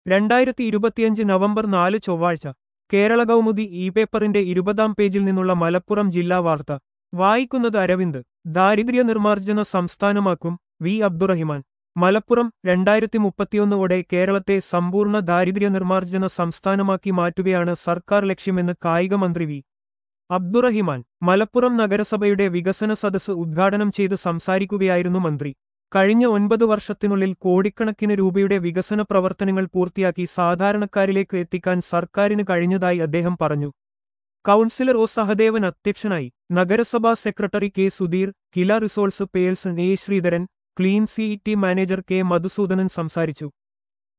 രണ്ടായിരത്തി ഇരുപത്തിയഞ്ച് നവംബർ നാല് ചൊവ്വാഴ്ച കേരള കൗമുദി ഇ പേപ്പറിന്റെ ഇരുപതാം പേജിൽ നിന്നുള്ള മലപ്പുറം ജില്ലാ വാർത്ത വായിക്കുന്നത് അരവിന്ദ് ദാരിദ്ര്യ നിർമ്മാർജ്ജന സംസ്ഥാനമാക്കും വി അബ്ദുറഹിമാൻ മലപ്പുറം രണ്ടായിരത്തി മുപ്പത്തിയൊന്നോടെ കേരളത്തെ സമ്പൂർണ്ണ ദാരിദ്ര്യ നിർമ്മാർജ്ജന സംസ്ഥാനമാക്കി മാറ്റുകയാണ് സർക്കാർ ലക്ഷ്യമെന്ന് കായിക മന്ത്രി വി അബ്ദുറഹിമാൻ മലപ്പുറം നഗരസഭയുടെ വികസന സദസ്സ് ഉദ്ഘാടനം ചെയ്ത് സംസാരിക്കുകയായിരുന്നു മന്ത്രി കഴിഞ്ഞ ഒൻപത് വർഷത്തിനുള്ളിൽ കോടിക്കണക്കിന് രൂപയുടെ വികസന പ്രവർത്തനങ്ങൾ പൂർത്തിയാക്കി സാധാരണക്കാരിലേക്ക് എത്തിക്കാൻ സർക്കാരിന് കഴിഞ്ഞതായി അദ്ദേഹം പറഞ്ഞു കൗൺസിലർ ഒ സഹദേവൻ അധ്യക്ഷനായി നഗരസഭാ secretary K Sudheer KILA resource person A Sreedharan clean C E T manager K Madhusoodanan സംസാരിച്ചു